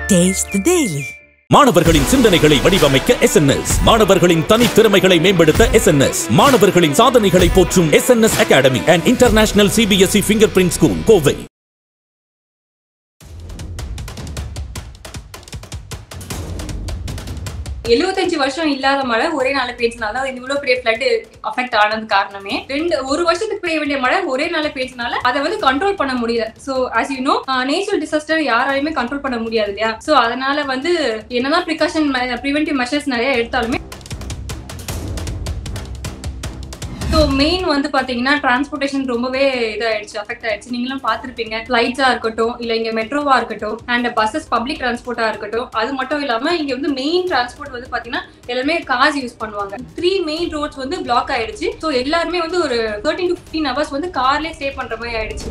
Taste the Daily. மாணவர்களின் சிந்தனைகளை வடிவமைக்க எஸ் மாணவர்களின் தனித்திறமைகளை மேம்படுத்த எஸ் மாணவர்களின் சாதனைகளை போற்றும் S academy and international CBSE fingerprint school Kovai எழுபத்தஞ்சு வருஷம் இல்லாத மழை ஒரே நாள்ல பேசினால அது இவ்வளவு பெரிய ஃபிளட் அஃபெக்ட் ஆனது காரணமே ரெண்டு ஒரு வருஷத்துக்கு பெய்ய வேண்டிய மழை ஒரே நாள்ல பேசினால அதை வந்து கண்ட்ரோல் பண்ண முடியல so as you know natural disaster யாராலையுமே கண்ட்ரோல் பண்ண முடியாது இல்லையா சோ அதனால வந்து என்னதான் ப்ரிகாஷன் ப்ரிவென்டிவ் மெஷர்ஸ் நிறைய எடுத்தாலுமே ஸோ மெயின் வந்து பாத்தீங்கன்னா டிரான்ஸ்போர்ட்டேஷன் ரொம்பவே இதாயிடுச்சு அஃபெக்ட் ஆயிடுச்சு நீங்களும் பார்த்திருப்பீங்க ஃபிளைட்ஸா இருக்கட்டும் இல்ல இங்க மெட்ரோவா இருக்கட்டும் அண்ட் பஸ்ஸஸ் பப்ளிக் டிரான்ஸ்போர்ட்டா இருக்கட்டும் அது மட்டும் இல்லாம இங்க வந்து மெயின் டிரான்ஸ்போர்ட் வந்து பாத்தீங்கன்னா எல்லாருமே கார்ஸ் யூஸ் பண்ணுவாங்க த்ரீ மெயின் ரோட்ஸ் வந்து பிளாக் ஆயிடுச்சு ஸோ எல்லாருமே வந்து ஒரு தேர்ட்டின் டு ஃபிஃப்டீன் ஹவர்ஸ் வந்து கார்லேயே ஸ்டே பண்ற மாதிரி ஆயிடுச்சு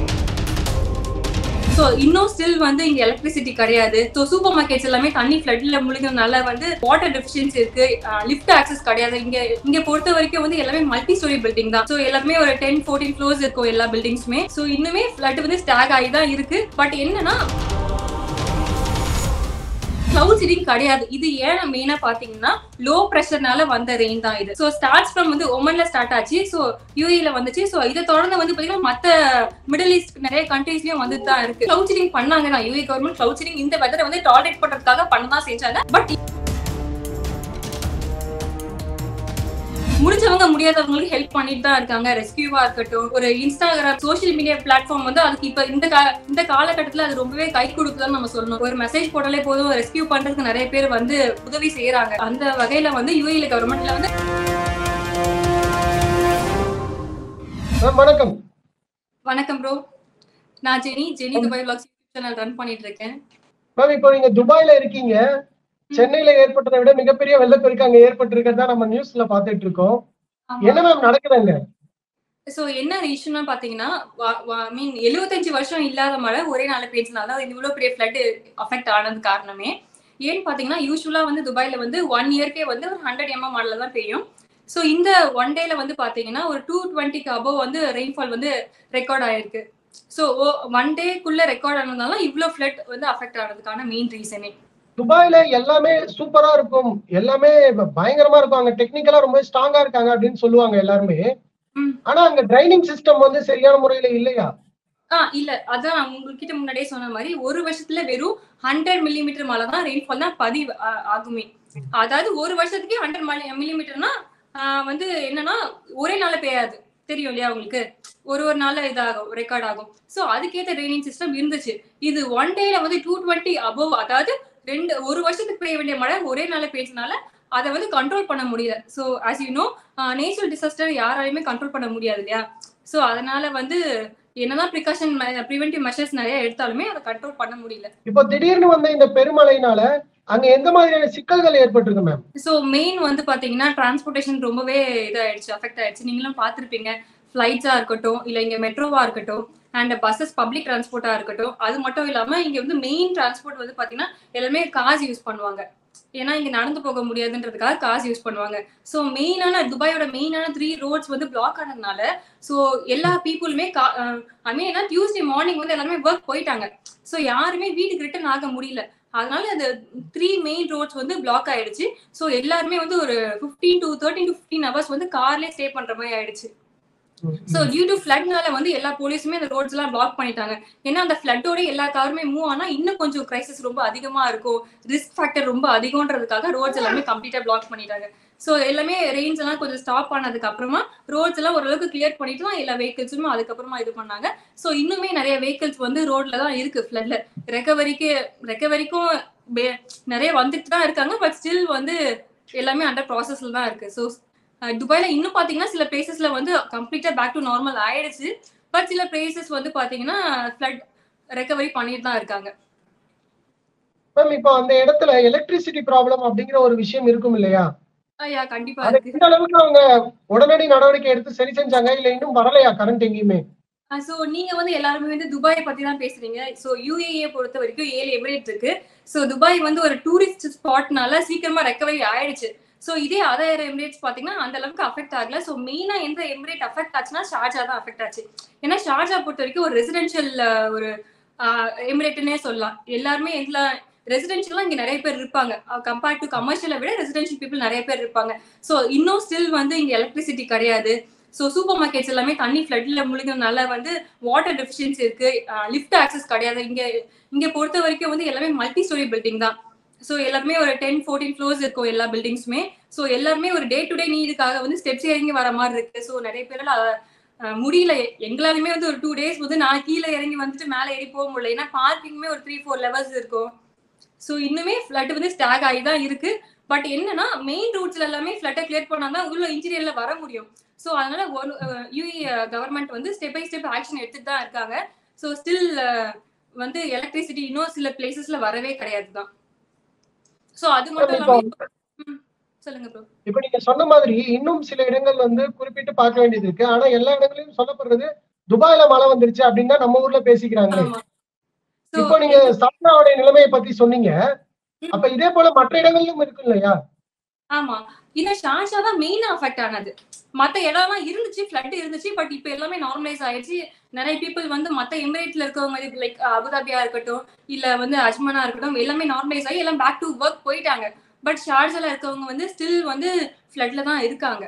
ஸோ இன்னும் ஸ்டில் வந்து இங்க எலக்ட்ரிசிட்டி கிடையாது ஸோ சூப்பர் மார்க்கெட்ஸ் எல்லாமே தண்ணி ஃபிளட்ல முழுகிறதுனால வந்து வாட்டர் டெஃபிஷியன்சி இருக்கு லிஃப்ட் ஆக்சஸ் கிடையாது இங்க இங்க பொறுத்த வரைக்கும் வந்து எல்லாமே மல்டி ஸ்டோரி பில்டிங் தான் ஸோ எல்லாமே ஒரு டென் ஃபோர்டீன் ஃப்ளோர்ஸ் இருக்கும் எல்லா பில்டிங்ஸுமே ஸோ இன்னுமே ஃபிளட் வந்து ஸ்டாக் ஆகி தான் இருக்கு பட் என்னன்னா கிளவுட் சீடிங் கிடையாது இது ஏன் மெயினா பாத்தீங்கன்னா லோ பிரஷர்னால வந்த ரெயின் தான் இது சோ ஸ்டார்ட்ஸ் ஃப்ரம் வந்து ஒமன்ல ஸ்டார்ட் ஆச்சு சோ யூஏல வந்துச்சு சோ இதை தொடர்ந்து வந்து பாத்தீங்கன்னா மத்த மிடில் ஈஸ்ட் நிறைய கண்ட்ரீஸ்லயும் வந்துட்டு தான் இருக்கு கிளவுட் சீடிங் பண்ணாங்க தான் யூஏ கவர்மெண்ட் கிளவுட் சீடிங் இந்த வெதரை வந்து டாலரேட் பண்றதுக்காக பண்ண தான் செஞ்சாங்க பட் முடிஞ்சவங்க முடியாதவங்களுக்கு ஹெல்ப் பண்ணிட்டு தான் இருக்காங்க ரெஸ்கியூவா இருக்கட்டும் ஒரு இன்ஸ்டாகிராம் சோஷியல் மீடியா பிளாட்ஃபார்ம் வந்து அதுக்கு இப்ப இந்த கா இந்த காலகட்டத்துல அது ரொம்பவே கை கொடுக்குதுன்னு நம்ம சொல்லணும் ஒரு மெசேஜ் போட்டாலே போதும் ரெஸ்கியூ பண்றதுக்கு நிறைய பேர் வந்து உதவி செய்யறாங்க அந்த வகையில வந்து யூஏல கவர்மெண்ட்ல வந்து மேம் வணக்கம் வணக்கம் ப்ரோ நான் Jenny Jenny Dubai vlogs channel run பண்ணிட்டு இருக்கேன் மேம் இப்போ நீங்க துபாய்ல இருக்கீங்க சென்னையில ஏற்பட்டதை விட மிகப்பெரிய வெள்ளப்பெருக்கு அங்க ஏற்பட்டிருக்கிறதா நம்ம நியூஸ்ல பாத்துட்டு இருக்கோம் என்ன மேம் நடக்குதுங்க சோ என்ன இஷ்யூனா பாத்தீங்கன்னா மீன் எழுபத்தஞ்சு வருஷம் இல்லாத மழை ஒரே நாள் பேசினால அது இவ்வளவு பெரிய ஃபிளட் அஃபெக்ட் ஆனது காரணமே ஏன்னு பாத்தீங்கன்னா யூஸ்வலா வந்து துபாயில வந்து ஒன் இயர்க்கே வந்து ஒரு ஹண்ட்ரட் எம்எம் மழை தான் பெய்யும் ஸோ இந்த ஒன் டேல வந்து பாத்தீங்கன்னா ஒரு டூ டுவெண்ட்டிக்கு அபோவ் வந்து ரெயின்ஃபால் வந்து ரெக்கார்ட் ஆயிருக்கு ஸோ ஒன் டேக்குள்ள ரெக்கார்ட் ஆனதுனால இவ்வளோ ஃபிளட் வந்து அஃபெக்ட் ஆனதுக்கான மெயின் ரீசனே துபாய்ல எல்லாமே சூப்பரா இருக்கும் எல்லாமே பயங்கரமா இருக்கும் அங்க டெக்னிக்கலா ரொம்ப ஸ்ட்ராங்கா இருக்காங்க அப்படின்னு சொல்லுவாங்க எல்லாருமே ம். ஆனா அங்க ட்ரைனிங் சிஸ்டம் வந்து சரியான முறையில இல்லையா ஆ இல்ல அதான் உங்ககிட்ட முன்னாடியே சொன்ன மாதிரி ஒரு வருஷத்துல வெறும் ஹண்ட்ரட் மில்லிமீட்டர் மழை தான் ரெயின்ஃபால் தான் பதிவு ஆ- ஆகுமே அதாவது ஒரு வருஷத்துக்கு ஹண்ட்ரட் மில்லிமீட்டர்னா வந்து என்னன்னா ஒரே நாள்ல பெய்யாது தெரியும் இல்லையா உங்களுக்கு ஒரு ஒரு நாள்ல இதாகும் ரெக்கார்ட் ஆகும் சோ அதுக்கேத்த ட்ரைனிங் சிஸ்டம் இருந்துச்சு இது ஒன் டேல வந்து டூ டுவெண்ட்டி அபவ் அதாவது ரெண்டு ஒரு வருஷத்துக்கு பெய்ய வேண்டிய மழை ஒரே நாள்ல பேசினால அதை வந்து கண்ட்ரோல் பண்ண முடியல so as you know natural disaster யாராலையுமே கண்ட்ரோல் பண்ண முடியாது இல்லையா ஸோ அதனால வந்து என்னதான் ப்ரிகாஷன் ப்ரிவென்டிவ் மெஷர்ஸ் நிறைய எடுத்தாலுமே அதை கண்ட்ரோல் பண்ண முடியல இப்போ திடீர்னு வந்த இந்த பெருமழையினால அங்க எந்த மாதிரியான சிக்கல்கள் ஏற்பட்டிருக்கு மேம் ஸோ மெயின் வந்து பாத்தீங்கன்னா டிரான்ஸ்போர்ட்டேஷன் ரொம்பவே இதாயிடுச்சு அஃபெக்ட் ஆயிடுச்சு நீங்களும் பார்த்திருப்பீங்க ஃபிளைட்ஸா இருக்கட்டும் இல்ல இங்க மெட்ரோவா இருக்கட்டும் அண்ட் பஸ்ஸஸ் பப்ளிக் டிரான்ஸ்போர்ட்டா இருக்கட்டும் அது மட்டும் இல்லாம இங்க வந்து மெயின் டிரான்ஸ்போர்ட் வந்து பாத்தீங்கன்னா எல்லாமே கார்ஸ் யூஸ் பண்ணுவாங்க ஏன்னா இங்க நடந்து போக முடியாதுன்றதுக்காக கார்ஸ் யூஸ் பண்ணுவாங்க ஸோ மெயினான துபாயோட மெயினான த்ரீ ரோட்ஸ் வந்து பிளாக் ஆனதுனால ஸோ எல்லா பீப்புளுமே ஐ மீன் என்ன டியூஸ்டே மார்னிங் வந்து எல்லாருமே ஒர்க் போயிட்டாங்க ஸோ யாருமே வீட்டுக்கு ரிட்டர்ன் ஆக முடியல அதனால அந்த த்ரீ மெயின் ரோட்ஸ் வந்து பிளாக் ஆயிடுச்சு ஸோ எல்லாருமே வந்து ஒரு fifteen to thirteen to fifteen hours வந்து கார்லேயே ஸ்டே பண்ற மாதிரி ஆயிடுச்சு ஸோ டியூ டு ஃபிளட்னால வந்து எல்லா போலீஸுமே அந்த ரோட்ஸ் எல்லாம் பிளாக் பண்ணிட்டாங்க ஏன்னா அந்த ஃபிளட்டோட எல்லா காருமே மூவ் ஆனா இன்னும் கொஞ்சம் கிரைசிஸ் ரொம்ப அதிகமா இருக்கும் ரிஸ்க் ஃபேக்டர் ரொம்ப அதிகம்ன்றதுக்காக ரோட்ஸ் எல்லாமே கம்ப்ளீட்டா பிளாக் பண்ணிட்டாங்க ஸோ எல்லாமே ரெயின்ஸ் எல்லாம் கொஞ்சம் ஸ்டாப் ஆனதுக்கு அப்புறமா ரோட்ஸ் எல்லாம் ஓரளவுக்கு கிளியர் பண்ணிட்டு தான் எல்லா வெஹிக்கிள்ஸுமே அதுக்கப்புறமா இது பண்ணாங்க ஸோ இன்னுமே நிறைய வெஹிக்கிள்ஸ் வந்து ரோட்ல தான் இருக்கு ஃபிளட்ல ரெக்கவரிக்கு ரெக்கவரிக்கும் நிறைய வந்துட்டு தான் இருக்காங்க பட் ஸ்டில் வந்து எல்லாமே அண்டர் ப்ராசஸ்ல தான் இருக்கு ஸோ துபாயில இன்னும் பாத்தீங்கன்னா சில பிளேசஸ்ல வந்து கம்ப்ளீட்டா பேக் டு நார்மல் ஆயிடுச்சு பட் சில பிளேசஸ் வந்து பாத்தீங்கன்னா ஃபிளட் ரெக்கவரி பண்ணிட்டு தான் இருக்காங்க மேம் இப்போ அந்த இடத்துல எலக்ட்ரிசிட்டி ப்ராப்ளம் அப்படிங்கிற ஒரு விஷயம் இருக்கும் இல்லையா ஐயா கண்டிப்பா அது இருக்கு எந்த அளவுக்கு அவங்க உடனடி நடவடிக்கை எடுத்து சரி செஞ்சாங்க இல்ல இன்னும் வரலையா கரண்ட் எங்கேயுமே ஸோ நீங்க வந்து எல்லாருமே வந்து துபாய் பத்தி தான் பேசுறீங்க ஸோ யூஏஏ பொறுத்த வரைக்கும் ஏழு எமிரேட் இருக்கு ஸோ துபாய் வந்து ஒரு டூரிஸ்ட் ஸ்பாட்னால சீக்கிரமா ரெக்கவரி ஆயிடுச்சு ஸோ இதே அதர் எமிரேட்ஸ் பாத்தீங்கன்னா அந்த அளவுக்கு அஃபெக்ட் ஆகல ஸோ மெயினா எந்த எமிரேட் அஃபெக்ட் ஆச்சுன்னா ஷார்ஜா தான் அஃபெக்ட் ஆச்சு ஏன்னா ஷார்ஜா பொறுத்த வரைக்கும் ஒரு ரெசிடென்ஷியல் ஒரு எமிரேட்னே சொல்லலாம் எல்லாருமே எல்லா ரெசிடென்ஷியலா இங்க நிறைய பேர் இருப்பாங்க கம்பேர்ட் டு கமர்ஷியலை விட ரெசிடென்ஷியல் பீப்புள் நிறைய பேர் இருப்பாங்க ஸோ இன்னும் ஸ்டில் வந்து இங்க எலக்ட்ரிசிட்டி கிடையாது ஸோ சூப்பர் மார்க்கெட்ஸ் எல்லாமே தண்ணி ஃப்ளட்ல முழுங்கினால வந்து வாட்டர் டெஃபிஷியன்சி இருக்கு லிஃப்ட் ஆக்சஸ் கிடையாது இங்க இங்க பொறுத்த வரைக்கும் வந்து எல்லாமே மல்டி ஸ்டோரி பில்டிங் தான் ஸோ எல்லாருமே ஒரு டென் ஃபோர்டீன் ஃப்ளோர்ஸ் இருக்கும் எல்லா பில்டிங்ஸுமே ஸோ எல்லாருமே ஒரு டே டு டே நீடுக்காக வந்து ஸ்டெப்ஸ் இறங்கி வர மாதிரி இருக்கு ஸோ நிறைய பேரால அஹ், முடியல எங்களாலுமே வந்து ஒரு டூ டேஸ் வந்து நான் கீழே இறங்கி வந்துட்டு மேலே ஏறி போக முடியல ஏன்னா பார்க்கிங்குமே ஒரு த்ரீ ஃபோர் லெவல்ஸ் இருக்கும் ஸோ இன்னுமே ஃப்ளட் வந்து ஸ்டாக் ஆகி தான் இருக்கு பட் என்னன்னா மெயின் ரூட்ஸ்ல எல்லாமே ஃப்ளட்டை கிளியர் பண்ணாதான் உள்ள இன்ஜினியர்ல வர முடியும் ஸோ அதனால ஒரு யூஏ கவர்மெண்ட் வந்து ஸ்டெப் பை ஸ்டெப் ஆக்ஷன் எடுத்துட்டு தான் இருக்காங்க ஸோ ஸ்டில் வந்து எலக்ட்ரிசிட்டி இன்னும் சில பிளேசஸ்ல வரவே கிடையாது தான் ஸோ அது மட்டும் இப்போ இல்லாம ம், சொல்லுங்க ப்ரோ இப்ப நீங்க சொன்ன மாதிரி இன்னும் சில இடங்கள் வந்து குறிப்பிட்டு பார்க்க வேண்டியது இருக்கு ஆனா எல்லா இடங்களையும் சொல்லப்படுறது துபாயில மழை வந்துருச்சு அப்படின்னு தான் நம்ம ஊர்ல பேசிக்கிறாங்களே ஆமா ஸோ இப்போ நீங்க சப்னாவுடைய நிலைமையை பத்தி சொன்னீங்க அப்ப இதே போல மற்ற இடங்களிலும் இருக்கு இல்லையா ஆமா இந்த ஷார்ஜா தான் மெயினா அஃபெக்ட் ஆனது மத்த இடம்லாம் இருந்துச்சு ஃப்ளட் இருந்துச்சு பட் இப்போ எல்லாமே நார்மலைஸ் ஆயிடுச்சு நிறைய பீப்புள் வந்து மத்த எமிரேட்ல இருக்கவங்க லைக் அபுதாபியா இருக்கட்டும் இல்ல வந்து அஜ்மானா இருக்கட்டும் எல்லாமே நார்மலைஸ் ஆகி எல்லாம் பேக் டு ஒர்க் போயிட்டாங்க பட் ஷார்ஜால இருக்கவங்க வந்து ஸ்டில் வந்து ஃப்ளட்ல தான் இருக்காங்க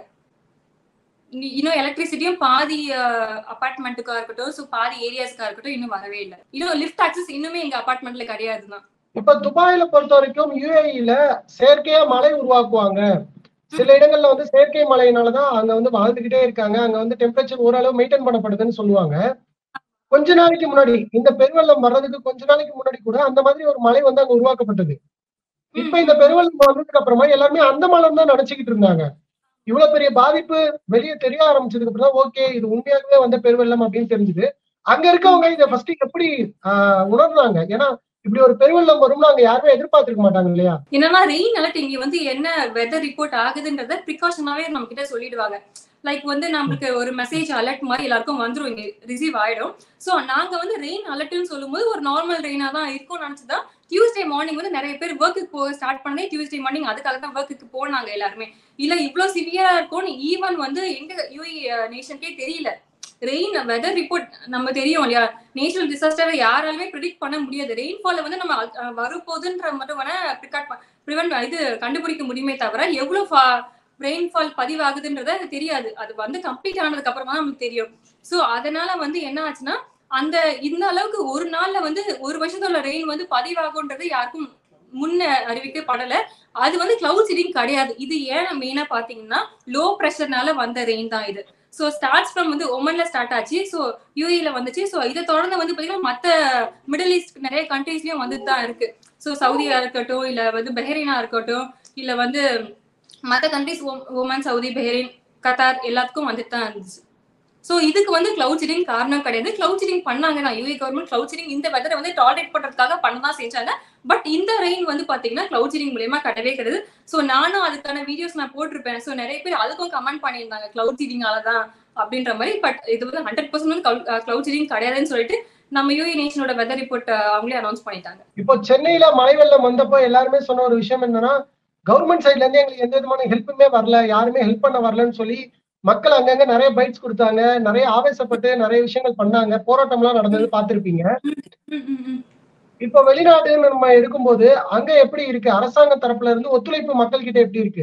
இனி- இன்னும் எலக்ட்ரிசிட்டியும் பாதி அபார்ட்மெண்ட்டுக்கா இருக்கட்டும் ஸோ பாதி ஏரியாஸ்க்கா இருக்கட்டும் இன்னும் வரவே இல்லை இன்னும் லிஃப்ட் ஆக்சஸ் இன்னுமே எங்க அபார்ட்மெண்ட்ல கிடையாது தான் இப்ப துபாயில பொறுத்த வரைக்கும் யுஏஇல செயற்கையா மழை உருவாக்குவாங்க சில இடங்கள்ல வந்து செயற்கை மழையினாலதான் அங்க வந்து வாழ்ந்துகிட்டே இருக்காங்க அங்க வந்து டெம்பரேச்சர் ஓரளவு மெயின்டைன் பண்ணப்படுதுன்னு சொல்லுவாங்க கொஞ்ச நாளைக்கு முன்னாடி இந்த பெருவெள்ளம் வர்றதுக்கு கொஞ்ச நாளைக்கு முன்னாடி கூட அந்த மாதிரி ஒரு மழை வந்து அங்க உருவாக்கப்பட்டது இப்ப இந்த பெருவெள்ளம் வந்ததுக்கு அப்புறமா எல்லாருமே அந்த மழை தான் நினைச்சுக்கிட்டு இருந்தாங்க இவ்வளவு பெரிய பாதிப்பு வெளியே தெரிய ஆரம்பிச்சதுக்கு அப்புறம் தான் ஓகே இது உண்மையாகவே வந்த பெருவெள்ளம் அப்படின்னு தெரிஞ்சுது அங்க இருக்கவங்க இதை ஃபர்ஸ்ட் எப்படி ஆஹ், உணர்ந்தாங்க ஏன்னா இப்படி ஒரு பெருவெள்ளம் வரும்னு அங்க யாருமே எதிர்பார்த்திருக்க மாட்டாங்க இல்லையா என்னன்னா ரெயின் அலர்ட் இங்க வந்து என்ன வெதர் ரிப்போர்ட் ஆகுதுன்றத ப்ரிகாஷனாவே நம்ம கிட்ட சொல்லிடுவாங்க லைக் வந்து நம்மளுக்கு ஒரு மெசேஜ் அலர்ட் மாதிரி எல்லாருக்கும் வந்துரும் இங்க ரிசீவ் ஆயிடும் சோ நாங்க வந்து ரெயின் அலர்ட்னு சொல்லும்போது ஒரு நார்மல் ரெயினா தான் இருக்கும்னு நினைச்சுதான் டியூஸ்டே மார்னிங் வந்து நிறைய பேர் ஒர்க்குக்கு போக ஸ்டார்ட் பண்ணதே டியூஸ்டே மார்னிங் அதுக்காக தான் ஒர்க்குக்கு போனாங்க எல்லாருமே இல்ல இவ்வளவு சிவியரா இருக்கும்னு ஈவன் வந்து எங்க யூஏ நேஷனுக்கே தெரியல ரெயின் வெதர் ரிப்போர்ட் நம்ம தெரியும் இல்லையா நேச்சுரல் டிசாஸ்டரை யாராலுமே ப்ரிடிக்ட் பண்ண முடியாது ரெயின்ஃபாலை வந்து நம்ம அஹ், வரப்போகுதுன்ற மட்டும் வேணா ப்ரிகாட் ப்ரிவென்ட் இது கண்டுபிடிக்க முடியுமே தவிர எவ்வளவு ரெயின்ஃபால் பதிவாகுதுன்றத அது தெரியாது அது வந்து கம்ப்ளீட் ஆனதுக்கு அப்புறமா தான் நமக்கு தெரியும் சோ அதனால வந்து என்ன ஆச்சுன்னா அந்த இந்த அளவுக்கு ஒரு நாள்ல வந்து ஒரு வருஷத்தோட ரெயின் வந்து பதிவாகுன்றது யாருக்கும் முன்ன அறிவிக்கப்படல அது வந்து கிளவுட் சீடிங் கிடையாது இது ஏன் மெயினா பாத்தீங்கன்னா லோ ப்ரெஷர்னால வந்த ரெயின் தான் இது ஸோ ஸ்டார்ட்ஸ் ஃப்ரம் வந்து ஒமன்ல ஸ்டார்ட் ஆச்சு ஸோ யூஏல வந்துச்சு ஸோ இதை தொடர்ந்து வந்து பாத்தீங்கன்னா மத்த மிடில் ஈஸ்ட் நிறைய கண்ட்ரீஸ்லயும் வந்துட்டு தான் இருக்கு ஸோ சவுதியா இருக்கட்டும் இல்ல வந்து பஹ்ரைனா இருக்கட்டும் இல்ல வந்து மத்த countries Oman Saudi Bahrain Qatar எல்லாத்துக்கும் வந்துட்டு தான் இருந்துச்சு ஸோ இதுக்கு வந்து கிளவுட் சீடிங் காரணம் கிடையாது கிளவுட் சீடிங் பண்ணாங்க தான் யூஏ கவர்மெண்ட் கிளவுட் சீடிங் இந்த வெதரை வந்து டாலரேட் பண்றதுக்காக பண்ண தான் செஞ்சாங்க பட் இந்த ரெயின் வந்து பாத்தீங்கன்னா கிளவுட் சீடிங் மூலியமா கிடையவே கிடையாது ஸோ நானும் அதுக்கான வீடியோஸ் நான் போட்டிருப்பேன் ஸோ நிறைய பேர் அதுக்கும் கமெண்ட் பண்ணியிருந்தாங்க கிளவுட் சீடிங்கால தான் அப்படின்ற மாதிரி பட் இது வந்து ஹண்ட்ரட் பர்சன்ட் வந்து கிளவுட் சீடிங் கிடையாதுன்னு சொல்லிட்டு நம்ம யூஏ நேஷனோட வெதர் ரிப்போர்ட் அவங்களே அனௌன்ஸ் பண்ணிட்டாங்க இப்போ சென்னையில மழை வெள்ளம் வந்தப்போ எல்லாருமே சொன்ன ஒரு விஷயம் என்னன்னா கவர்மெண்ட் சைட்ல இருந்து எங்களுக்கு எந்த விதமான ஹெல்ப்புமே வரல யாருமே ஹெல்ப் பண்ண வரலன்னு சொல்லி மக்கள் அங்கங்க நிறைய பைட்ஸ் கொடுத்தாங்க நிறைய ஆவேசப்பட்டு நிறைய விஷயங்கள் பண்ணாங்க போராட்டம் எல்லாம் நடந்தது பார்த்திருப்பீங்க ம், ம், ம். இப்போ வெளிநாடுன்னு நம்ம இருக்கும்போது அங்க எப்படி இருக்கு அரசாங்க தரப்புல இருந்து ஒத்துழைப்பு மக்கள் கிட்ட எப்படி இருக்கு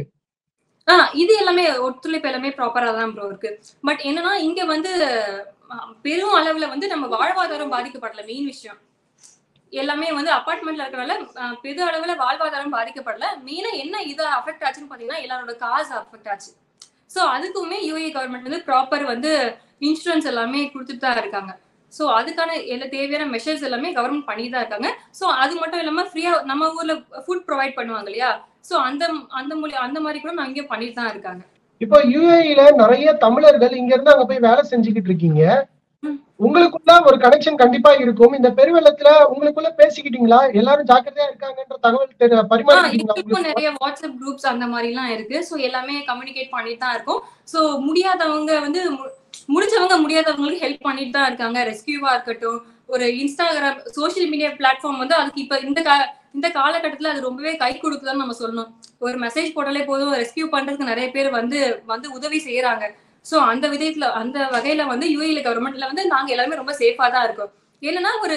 ஆ இது எல்லாமே ஒத்துழைப்பு எல்லாமே ப்ராப்பரா தான் ப்ரோ இருக்கு பட் என்னன்னா இங்க வந்து அஹ், பெரும் அளவுல வந்து நம்ம வாழ்வாதாரம் பாதிக்கப்படல மெயின் விஷயம் எல்லாமே வந்து அபார்ட்மெண்ட்ல இருக்கறனால அஹ், பெரு அளவுல வாழ்வாதாரம் பாதிக்கப்படல மெயினா என்ன இது அஃபெக்ட் ஆச்சுன்னு பாத்தீங்கன்னா எல்லாரோட காசு அஃபெக்ட் ஆச்சு சோ அதுக்குமே யூஏ கவர்மெண்ட் வந்து ப்ராப்பர் வந்து இன்சூரன்ஸ் எல்லாமே கொடுத்துட்டு தான் இருக்காங்க சோ அதுக்கான எல்லா தேவையான மெஷர்ஸ் எல்லாமே கவர்மெண்ட் பண்ணி தான் இருக்காங்க சோ அது மட்டும் இல்லாம ஃப்ரீயா நம்ம ஊர்ல ஃபுட் ப்ரொவைட் பண்ணுவாங்க இல்லையா சோ அந்த அந்த மொழி அந்த மாதிரி கூட நான் இங்கே பண்ணிட்டு தான் இருக்காங்க இப்போ யுஏஇல நிறைய தமிழர்கள் இங்க இருந்து அங்க போய் வேலை செஞ்சுக்கிட்டு இருக்கீங்க ம். உங்களுக்குள்ள ஒரு கனெக்ஷன் கண்டிப்பா இருக்கும் இந்த பெருவெள்ளத்துல உங்களுக்குள்ள பேசிக்கிட்டீங்களா எல்லாரும் ஜாக்கிரதையா இருக்காங்கன்ற தகவல் தெரி- ஆ, பரிமாறிக்கிட்டீங்களா இப்போ உங்களுக்கு? நிறைய வாட்ஸ்அப் குரூப்ஸ் அந்த மாதிரி எல்லாம் இருக்கு சோ எல்லாமே கம்யூனிகேட் பண்ணிட்டு தான் இருக்கும் சோ முடியாதவங்க வந்து மு- முடிஞ்சவங்க முடியாதவங்களுக்கு ஹெல்ப் பண்ணிட்டு தான் இருக்காங்க ரெஸ்கியூவா இருக்கட்டும் ஒரு இன்ஸ்டாகிராம் சோஷியல் மீடியா பிளாட்ஃபார்ம் வந்து அதுக்கு இப்ப இந்த கா இந்த காலகட்டத்துல அது ரொம்பவே கை கொடுக்குதான்னு நம்ம சொல்லணும் ஒரு மெசேஜ் போட்டாலே போதும் ரெஸ்கியூ பண்றதுக்கு நிறைய பேர் வந்து வந்து உதவி செய்யறாங்க சோ அந்த விதத்துல அந்த வகையில வந்து யூஏல கவர்மெண்ட்ல வந்து நாங்க எல்லாருமே ரொம்ப சேஃபா தான் இருக்கோம் என்னன்னா ஒரு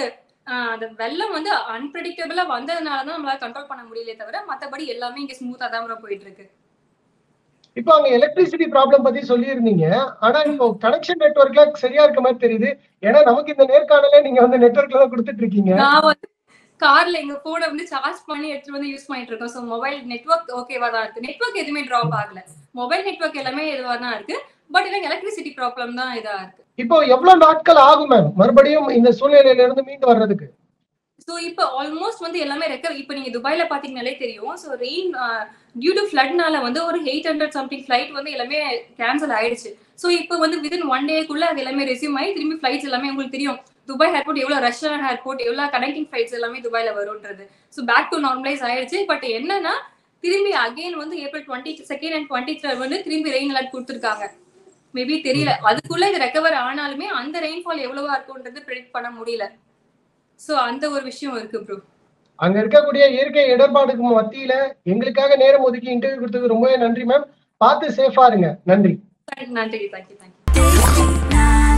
ஆஹ் அந்த வெள்ளம் வந்து அன்பிரடிக்டபிளா வந்ததுனால தான் நம்மளால கண்ட்ரோல் பண்ண முடியல தவிர மத்தபடி எல்லாமே இங்க ஸ்மூத்தா தான் bro போயிட்டு இருக்கு இப்போ அங்க எலக்ட்ரிசிட்டி ப்ராப்ளம் பத்தி சொல்லியிருந்தீங்க ஆனா இப்போ கனெக்ஷன் நெட்வொர்க்ல சரியா இருக்க மாதிரி தெரியுது ஏன்னா நமக்கு இந்த நேர்காணலே நீங்க வந்து நெட்வொர்க்ல தான் கொடுத்துட்டு இருக்கீங்க நான் வந்து கார்ல எங்க போனை வந்து சார்ஜ் பண்ணி எடுத்துட்டு வந்து யூஸ் பண்ணிட்டு இருக்கோம் ஸோ மொபைல் நெட்வொர்க் ஓகேவா தான் இருக்கு நெட்வொர்க் எதுவுமே ட்ராப் ஆகல மொபைல் நெட்வொர்க் எல்லாமே இதுவா தான் இருக்கு பட் இல்லை எலக்ட்ரிசிட்டி ப்ராப்ளம் தான் இதா இருக்கு இப்போ எவ்வளவு நாட்கள் ஆகும் மேம் மறுபடியும் இந்த சூழ்நிலையில இருந்து மீண்டு வர்றதுக்கு ஸோ இப்போ ஆல்மோஸ்ட் வந்து எல்லாமே ரெக்கவர் இப்போ நீங்க துபாயில பாத்தீங்கனாலே தெரியும் ஸோ ரெயின் டியூ டு ஃபிளட்னால வந்து ஒரு எயிட் ஹண்ட்ரட் சம்திங் ஃபிளைட் வந்து எல்லாமே கேன்சல் ஆயிடுச்சு ஸோ இப்போ வந்து வித்தின் ஒன் டேக்குள்ள அது எல்லாமே ரெசியூம் ஆகி திரும்பி ஃபிளைட்ஸ் எல்லாமே உங்களுக்கு தெரியும் துபாய் ஏர்போர்ட் எவ்வளவு ரஷ்யான ஏர்போர்ட் எவ்வளவு கனெக்டிங் ஃபிளைட்ஸ் எல்லாமே துபாயில வரும்ன்றது ஸோ பேக் டு நார்மலைஸ் ஆயிடுச்சு பட் என்னன்னா திரும்பி அகைன் வந்து April twenty second and twenty third வந்து திரும்பி ரெயின் அலர்ட் கொடுத்துருக்காங்க மேபி தெரியல அதுக்குள்ள இது ரெக்கவர் ஆனாலுமே அந்த ரெயின்ஃபால் எவ்வளவா இருக்கும்ன்றது ப்ரெடிக்ட் பண்ண முடியல சோ அந்த ஒரு விஷயம் இருக்கு ப்ரோ அங்க இருக்கக்கூடிய இயற்கை இடர்பாடுக்கு மத்தியில எங்களுக்காக நேரம் ஒதுக்கி இன்டர்வியூ கொடுத்ததுக்கு ரொம்பவே நன்றி மேம் பார்த்து சேஃபா இருங்க நன்றி நன்றி thank you thank you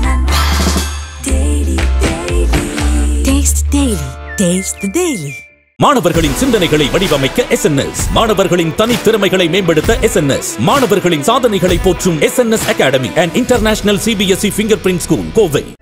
Taste Daily. Taste the Daily. மாணவர்களின் சிந்தனைகளை வடிவமைக்க எஸ்என்எஸ் மாணவர்களின் தனித்திறமைகளை மேம்படுத்த எஸ்என்எஸ் மாணவர்களின் சாதனைகளை போற்றும் SNS academy and international CBSE finger print school Kovai